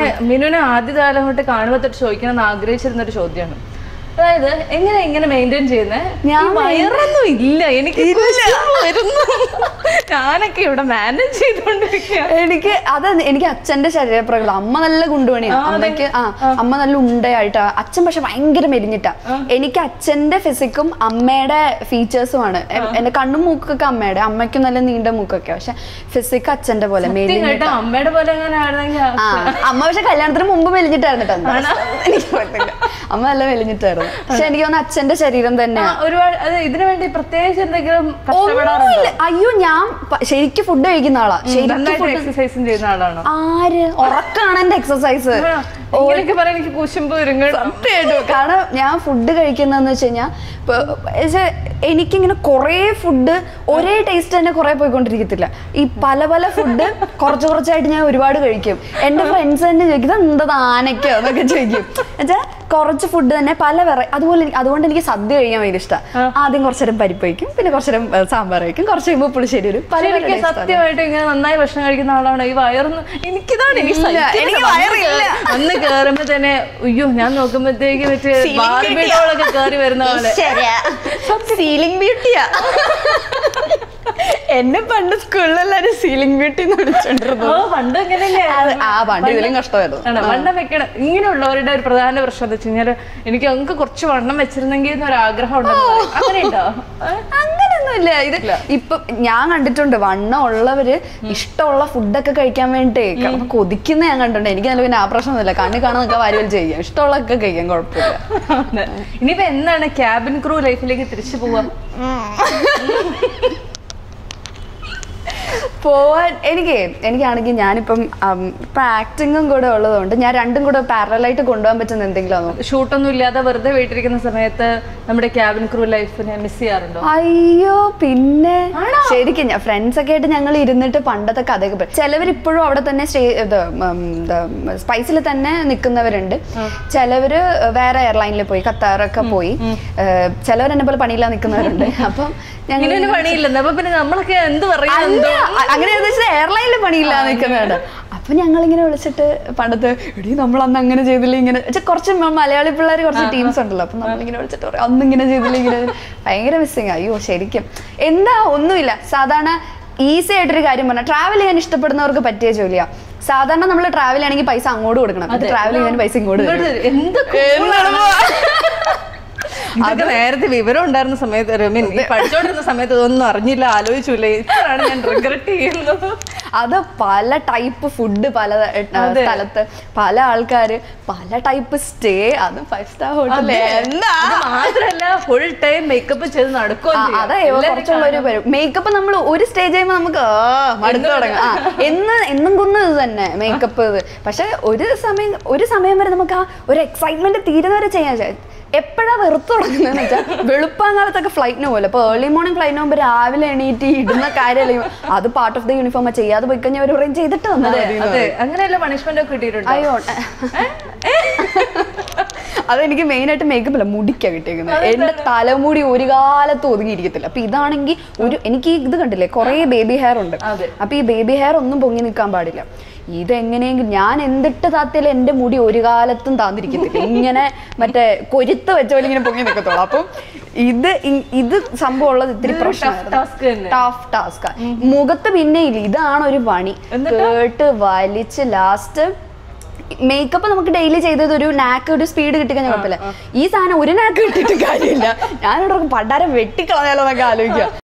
മിനുവിനെ ആദ്യകാലം തൊട്ട് കാണുമ്പോൾ തൊട്ട് ചോദിക്കണം എന്ന് ആഗ്രഹിച്ചിരുന്ന ഒരു ചോദ്യമാണ് അതായത് എങ്ങനെ എങ്ങനെ മെയിൻറ്റെയിൻ ചെയ്യുന്നത് ഞാൻ വയറൊന്നും ഇല്ല എനിക്ക് കുശുമ്പ് വരുന്നു ഞാനൊക്കെ ഇവിടെ മാനേജ് ചെയ്തോണ്ടിരിക്കുക എനിക്ക് അത് എനിക്ക് അച്ഛന്റെ ശരീരപ്രകൃതം അമ്മ നല്ല ഗുണ്ടുപണിയാണ് അമ്മയ്ക്ക് ആ അമ്മ നല്ല ഉണ്ടയായിട്ടാ അച്ഛൻ പക്ഷെ ഭയങ്കര മെലിഞ്ഞിട്ടാ എനിക്ക് അച്ഛന്റെ ഫിസിക്കും അമ്മയുടെ ഫീച്ചേഴ്സുമാണ് എന്റെ കണ്ണും മൂക്കൊക്കെ അമ്മയുടെ അമ്മയ്ക്കും നല്ല നീണ്ട മൂക്കൊക്കെ പക്ഷെ ഫിസിക് അച്ഛന്റെ പോലെ മെലിഞ്ഞ കേട്ടോ അമ്മയുടെ പോലെ എങ്ങനെ ആയിരുന്നെങ്കിൽ ആ അമ്മ പക്ഷെ കല്യാണത്തിന് മുമ്പ് മെലിഞ്ഞിട്ടായിരുന്നു കേട്ടോ എന്താ എനിക്ക് ഓർമ്മയില്ല. അമ്മ നല്ല മെലിഞ്ഞിട്ടായിരുന്നു പക്ഷെ എനിക്ക് തോന്നുന്നു അച്ഛന്റെ ശരീരം തന്നെ ആ, ഒരുപാട് അത് ഇതിനു വേണ്ടി പ്രത്യേകിച്ച് എന്തെങ്കിലും കഷ്ടപ്പെടാറുണ്ടോ ഒന്നുമില്ല അയ്യോ ഞാൻ പ- ശരിക്കും ഫുഡ് കഴിക്കുന്ന ആളാ ശരിക്കും നന്നായിട്ട് ഫുഡ് എക്സസൈസും ചെയ്യുന്ന ആളാണോ ആര് ഉറക്കാണ് എന്റെ എക്സസൈസ് ഇങ്ങനെയൊക്കെ പറയാൻ എനിക്ക് കുശുമ്പ് വരും കേട്ടോ. സത്യമായിട്ടും കാരണം ഞാൻ ഫുഡ് കഴിക്കുന്നതെന്ന് വെച്ച് കഴിഞ്ഞാൽ എനിക്കിങ്ങനെ കുറേ ഫുഡ് ഒരേ ടേസ്റ്റ് തന്നെ കുറേ പോയിക്കൊണ്ടിരിക്കത്തില്ല ഈ പല പല ഫുഡ് കുറച്ച് കുറച്ചായിട്ട് ഞാൻ ഒരുപാട് കഴിക്കും എൻ്റെ ഫ്രണ്ട്സ് തന്നെ ചോദിക്കും "ഇത് എന്താ ആനയ്ക്കോ എന്നൊക്കെ ചോദിക്കും എന്നുവെച്ചാൽ കുറച്ച് ഫുഡ് തന്നെ പല വെറൈ അതുപോലെ എനിക്ക് അതുകൊണ്ട് എനിക്ക് സദ്യ കഴിക്കാൻ ഭയങ്കര ഇഷ്ടമാണ് ആദ്യം കുറച്ച് നേരം പരിപ്പ് വയ്ക്കും പിന്നെ കുറച്ച് നേരം ഏ, സാമ്പാർ വയ്ക്കും കുറച്ച് കഴിയുമ്പോൾ പുളിശ്ശേരി വരും പല പല ശരിക്കും taste ആണ്. സത്യമായിട്ട് ഇങ്ങനെ നന്നായി ഭക്ഷണം കഴിക്കുന്ന ആളാണ് ഈ വയറൊന്നും എനിക്കിതാണ് എനിക്ക് ഇല്ല, സഹിക്കുന്നില്ല. എനിക്ക് വന്ന് വയറില്ല. കേ- വന്ന് കേറുമ്പോ തന്നെ അയ്യോ ഞാൻ നോക്കുമ്പോഴത്തേക്ക് മറ്റേ ബാർബിഡോളൊക്കെ കേറി വരുന്ന പോലെ സീലിംഗ് ബ്യൂട്ടിയാ എന്നെ പണ്ട് സ്കൂളിലെല്ലാരും സീലിംഗ് ബ്യൂട്ടി എന്ന് വിളിച്ചോണ്ടിരുന്നു ഓ പണ്ട് ഇങ്ങനെയല്ലേ അത് ആ പണ്ട് ഇതിലും കഷ്ടമായിരുന്നു ആണ് വണ്ണം വെക്കണം ഇങ്ങനെയുള്ളവരുടെ ഒരു പ്രധാന പ്രശ്നം എന്താ വെച്ച് കഴിഞ്ഞാല് എനിക്ക് അങ്ങ് കുറച്ച് വണ്ണം വെച്ചിരുന്നെങ്കിൽ എന്നൊരു ആഗ്രഹം ഉണ്ടെന്ന് പറയും. അങ്ങനെ ഉണ്ടോ അങ്ങനെയൊന്നുമില്ല ഇത് ഇപ്പൊ ഞാൻ കണ്ടിട്ടുണ്ട് വണ്ണം ഉള്ളവര് ഇഷ്ടമുള്ള ഫുഡൊക്കെ കഴിക്കാൻ വേണ്ടി കിടന്ന് കൊതിക്കുന്ന ഞാൻ കണ്ടിട്ടുണ്ട് എനിക്ക് നല്ല പിന്നെ ആ പ്രശ്നമൊന്നുമില്ല കണ്ണിൽ കാണുന്നൊക്കെ വാരി വലിച്ച് കഴിക്കാം ഇഷ്ടമുള്ളതൊക്കെ കഴിക്കാം കുഴപ്പമില്ല ഇനിയിപ്പോ എന്താണ് ക്യാബിൻ ക്രൂ ലൈഫിലേക്ക് തിരിച്ചു പോവാം പോവാൻ എനിക്ക് എനിക്കാണെങ്കിൽ ഞാനിപ്പം ഉം, ഇപ്പൊ ആക്ടിങ്ങും കൂടെ ഉള്ളതുകൊണ്ട് ഞാൻ രണ്ടും കൂടെ പാരലായിട്ട് കൊണ്ടുപോകാൻ പറ്റുന്ന എന്തെങ്കിലും ആണോ ഷൂട്ടൊന്നും ഇല്ലാതെ വെറുതെ വീട്ടിലിരിക്കുന്ന സമയത്ത് നമ്മുടെ ക്യാബിൻ ക്രൂ ലൈഫിനെ മിസ് ചെയ്യാറുണ്ടോ അയ്യോ പിന്നെ ശരിക്കും ഞാൻ ഫ്രണ്ട്സ് ഒക്കെ ആയിട്ട് ഞങ്ങൾ ഇരുന്നിട്ട് പണ്ടത്തെ കഥയൊക്കെ പറയും ചിലവർ ഇപ്പോഴും അവിടെ തന്നെ സ്റ്റേ ഇത് സ്പൈസിൽ തന്നെ നിൽക്കുന്നവരുണ്ട് ചിലവര് വേറെ എയർലൈനിൽ പോയി ഖത്താറൊക്കെ പോയി ചിലവർ എന്നെ പോലെ പണിയില്ലാതെ നിൽക്കുന്നവരുണ്ട് അപ്പം ഞങ്ങൾ ഇങ്ങനെ ഒരു പണിയില്ലെന്ന് അപ്പൊ പിന്നെ നമ്മളൊക്കെ എന്ത് പറയാ അല്ല അ- അങ്ങനെ എയർലൈനിൽ പണിയില്ലാതെ നിൽക്കുന്നതാണ് അപ്പൊ ഞങ്ങൾ ഇങ്ങനെ വിളിച്ചിട്ട് പണ്ടത്തെ എടീ നമ്മൾ അന്ന് അങ്ങനെ ചെയ്തില്ല ഇങ്ങനെ വെച്ചാൽ കുറച്ച് മ- മലയാളി പിള്ളേർ കുറച്ച് ടീംസ് ഉണ്ടല്ലോ അപ്പൊ നമ്മളിങ്ങനെ വിളിച്ചിട്ട് പറയും അന്ന് ഇങ്ങനെ ചെയ്തില്ല ഇങ്ങനെ ഭയങ്കര മിസ്സിങ് അയ്യോ ശരിക്കും എന്താ ഒന്നുമില്ല സാധാരണ ഈസി ആയിട്ടൊരു കാര്യം പറഞ്ഞാൽ ട്രാവൽ ചെയ്യാൻ ഇഷ്ടപ്പെടുന്നവർക്ക് പറ്റിയ ജോലിയാ സാധാരണ നമ്മൾ ട്രാവൽ ചെയ്യണമെങ്കിൽ പൈസ അങ്ങോട്ട് കൊടുക്കണം ട്രാവൽ ചെയ്യാൻ പൈസ ഇങ്ങോട്ട് തരും. ഇങ്ങോട്ട് എന്ത് ഇതൊക്കെ നേരത്തെ വിവരം ഉണ്ടായിരുന്ന സമയത്ത് രമീൻ ഈ പഠിച്ചോണ്ടിരുന്ന സമയത്ത് ഇതൊന്നും അറിഞ്ഞില്ല ആലോചിച്ചില്ല ഇത്രയാണ് ഞാൻ റിഗ്രറ്റ് ചെയ്യുന്നത് അത് പല ടൈപ്പ് ഫുഡ് പല ഏ, സ്ഥലത്ത് പല ആൾക്കാര് പല ടൈപ്പ് സ്റ്റേ അത് ഫൈവ് സ്റ്റാർ ഹോട്ടൽ എന്താ അത് മാത്രല്ല ഫുൾ ടൈം മേക്കപ്പ് ചെയ്ത് നടക്കുകയും ചെയ്യും. അതെ എല്ലാവരും കുറച്ചുള്ളവര് വരും മേക്കപ്പ് നമ്മൾ ഒരു സ്റ്റേജ് കഴിയുമ്പോൾ നമുക്ക് ആ, മടുത്തു തുടങ്ങും ആ എന്ന് എന്നും കുന്ന് ഇത് തന്നെ മേക്കപ്പ് ഇത് പക്ഷെ ഒരു സമയം ഒരു സമയം വരെ നമുക്ക് ആ ഒരു എക്സൈറ്റ്മെന്റ് തീരുന്നവരെ ചെയ്യാൻ എപ്പോഴാ വെറുത്തു തുടങ്ങുന്നതെന്ന് വെച്ചാൽ വെളുപ്പാങ്കാലത്തൊക്കെ ഫ്ലൈറ്റിന് പോലെ ഇപ്പോൾ ഏർലി മോർണിംഗ് ഫ്ലൈറ്റിന് മുമ്പ് രാവിലെ എണീറ്റ് ഈ ഇടുന്ന കാര്യമല്ല അത് പാർട്ട് ഓഫ് ദ യൂണിഫോം ചെയ്യാതെ പോയി കഴിഞ്ഞാൽ അവർ പറയും ചെയ്തിട്ട് വന്നാൽ അതെ മതി എന്ന് അതെ അങ്ങനെയല്ല പണിഷ്മെന്റ് ഒക്കെ കിട്ടിയിട്ടുണ്ട് അയ്യോ അതെനിക്ക് മെയിൻ ആയിട്ട് മേക്കപ്പ് അല്ല മുടിക്കാ കിട്ടിയേക്കുന്നത് എന്റെ തലമുടി ഒരു കാലത്ത് ഒതുങ്ങിയിരിക്കത്തില്ല അപ്പൊ ഇതാണെങ്കിൽ ഒരു എനിക്ക് ഈ ഇത് കണ്ടില്ലേ കുറെ ബേബി ഹെയർ ഉണ്ട് അതെ. അപ്പൊ ഈ ബേബി ഹെയർ ഒന്നും പൊങ്ങി നിൽക്കാൻ പാടില്ല ഇതെങ്ങനെയെങ്കിലും ഞാൻ എന്തിട്ട് താത്തിയാലും എന്റെ മുടി ഒരു കാലത്തും താന്നിരിക്കത്തില്ല ഇങ്ങനെ മറ്റേ കൊരുത്ത് വെച്ച പോലെ ഇങ്ങനെ പൊങ്ങി നിൽക്കത്തുള്ളൂ അപ്പം ഇത് ഇ- ഇത് സംഭവം ഉള്ളത് ഇത്തിരി ഇതൊരു tough task പ്രശ്നമായിരുന്നു തന്നെ. ടഫ് ടാസ്ക് മുഖത്ത് പിന്നെ ഇല്ല ഇതാണ് ഒരു പണി കേട്ട് വലിച്ച് ലാസ്റ്റ് മേക്കപ്പ് നമുക്ക് ഡെയിലി ചെയ്തത് ഒരു നാക്ക് ഒരു സ്പീഡ് കിട്ടിക്കഴിഞ്ഞാൽ കുഴപ്പമില്ല ഈ സാധനം ഒരു നാക്ക് കിട്ടിയിട്ട് കാര്യമില്ല ഞാനിവിടെ പണ്ടാരം വെട്ടിക്കളഞ്ഞാലോ എന്നൊക്കെ ആലോചിക്കുക